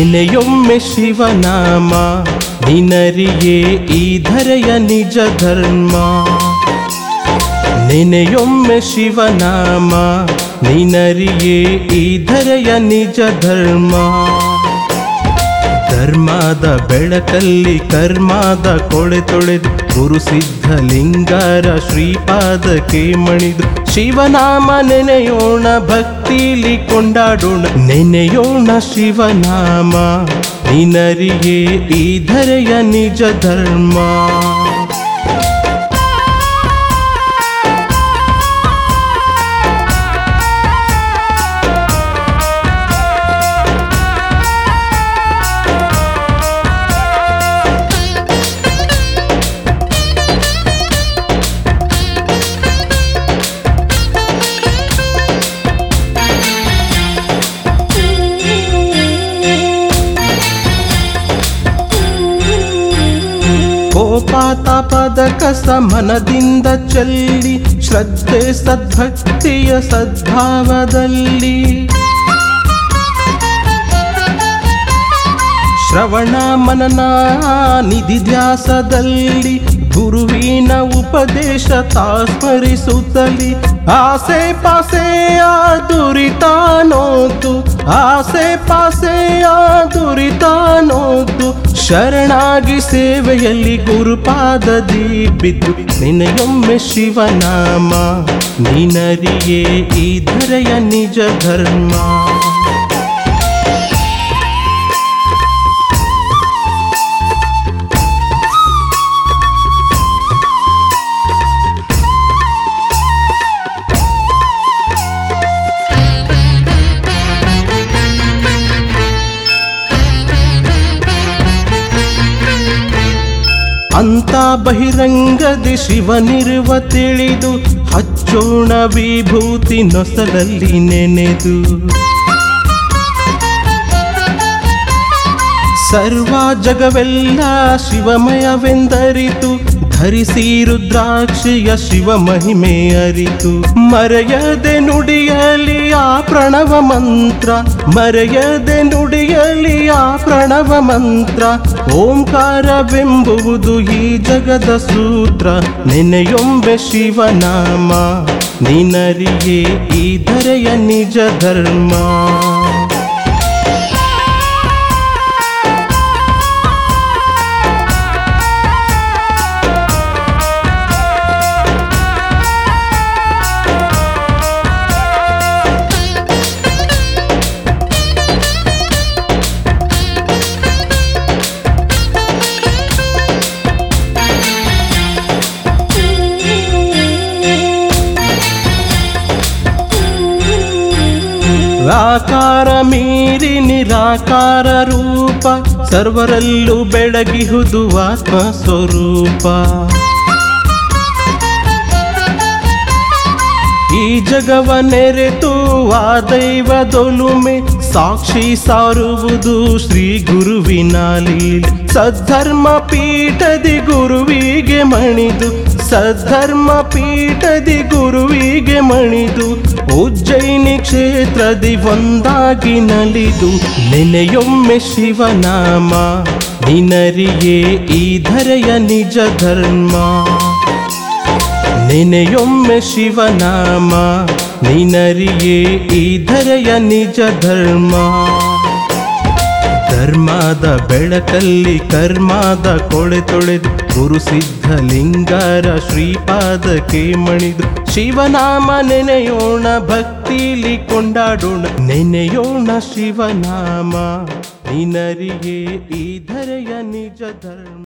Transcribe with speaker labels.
Speaker 1: ನೆನೆಯೊಮ್ಮೆ ಶಿವನಾಮ ನಿನರಿಯೇ ಈ ಧರೆಯ ನಿಜ ಧರ್ಮ ನೆನೆಯೊಮ್ಮೆ ಶಿವನಾಮ ನಿನರಿಯೇ ಈ ಧರೆಯ ನಿಜ ಧರ್ಮ ಧರ್ಮದ ಬೆಳಕಲ್ಲಿ ಕರ್ಮದ ಕೊಳೆ ತೊಳೆದು ಗುರು ಸಿದ್ಧಲಿಂಗಾರ ಶ್ರೀಪಾದಕ್ಕೆ ಮಣಿದು ಶಿವನಾಮ ನೆನೆಯೋಣ ಭಕ್ತಿಲಿ ಕೊಂಡಾಡೋಣ ನೆನೆಯೋಣ ಶಿವನಾಮ ನಿನರಿಯೇ ಈ ಧರೆಯ ನಿಜ ಧರ್ಮ ಕೋಪಾತಾಪದ ಕಸ ಮನದಿಂದ ಚೆಲ್ಲಿ ಶ್ರದ್ಧೆ ಸದ್ಭಕ್ತಿಯ ಸದ್ಭಾವದಲ್ಲಿ ಶ್ರವಣ ಮನನ ನಿಧಿಧ್ಯಾಸದಲ್ಲಿ ಗುರುವಿನ ಉಪದೇಶ ತಾಸ್ಮರಿಸುತ್ತಲಿ ಆಸೆ ಪಾಸೆ ಆ ದುರಿತ ನೋತು ಆಸೆ ಪಾಸೆ ಆ ದುರಿತ ನೋತು ಶರಣಾಗಿ ಸೇವೆಯಲ್ಲಿ ಗುರುಪಾದದಿ ಬಿದ್ದು ನಿನಗೊಮ್ಮೆ ಶಿವನಾಮ ನಿನರಿಯೇ ಈ ಧರೆಯ ನಿಜ ಧರ್ಮ ಅಂತ ಬಹಿರಂಗದಿ ಶಿವನಿರುವ ತಿಳಿದು ಹಚ್ಚೋಣ ವಿಭೂತಿ ನೊಸಲಲ್ಲಿ ನೆನೆದು ಸರ್ವ ಜಗವೆಲ್ಲ ಶಿವಮಯವೆಂದರಿತು ಧರಿಸಿ ರುದ್ರಾಕ್ಷಿಯ ಶಿವ ಮಹಿಮೆ ಅರಿತು ಮರೆಯದೆ ನುಡಿಯಲಿ ಆ ಪ್ರಣವ ಮಂತ್ರ ಮರೆಯದೆ ನುಡಿಯಲಿ ಆ ಪ್ರಣವ ಮಂತ್ರ ಓಂಕಾರವೆಂಬುವುದು ಈ ಜಗದ ಸೂತ್ರ ನೆನೆಯೊಂಬೆ ಶಿವನಾಮ ನಿನರಿಯೇ ಈ ಧರೆಯ ನಿಜ ಧರ್ಮ ಆಕಾರ ಮೀರಿ ನಿರಾಕಾರ ರೂಪ ಸರ್ವರಲ್ಲೂ ಬೆಳಗಿಹುದು ಆತ್ಮ ಸ್ವರೂಪ ಈ ಜಗವ ನೆರೆತು ಆ ದೈವದೊಲುಮೆ ಸಾಕ್ಷಿ ಸಾರುವುದು ಶ್ರೀ ಗುರುವಿನ ಲೀಲೆ ಸದ್ಧರ್ಮ ಪೀಠದಿ ಗುರುವಿಗೆ ಮಣಿದು ಸದ್ಧರ್ಮ ಪೀಠದಿ ಗುರುವಿಗೆ ಮಣಿದು ಉಜ್ಜಯಿನಿ ಕ್ಷೇತ್ರದಿ ಒಂದಾಗಿ ನಲಿದು ನೆನೆಯೊಮ್ಮೆ ಶಿವನಾಮ ನಿನರಿಯೇ ಈ ಧರೆಯ ನಿಜ ಧರ್ಮ ನೆನೆಯೊಮ್ಮೆ ಶಿವನಾಮ ನಿನರಿಯೇ ಈ ಧರೆಯ ನಿಜ ಧರ್ಮ ಧರ್ಮದ ಬೆಳಕಲ್ಲಿ ಕರ್ಮದ ಕೊಳೆ ತೊಳೆದು ಗುರು ಸಿದ್ಧಲಿಂಗಾರ ಶ್ರೀಪಾದಕ್ಕೆ ಮಣಿದು ಶಿವನಾಮ ನೆನೆಯೋಣ ಭಕ್ತಿಲಿ ಕೊಂಡಾಡೋಣ ನೆನೆಯೋಣ ಶಿವನಾಮ ನಿನರಿಯೇ ಈ ಧರೆಯ ನಿಜ ಧರ್ಮ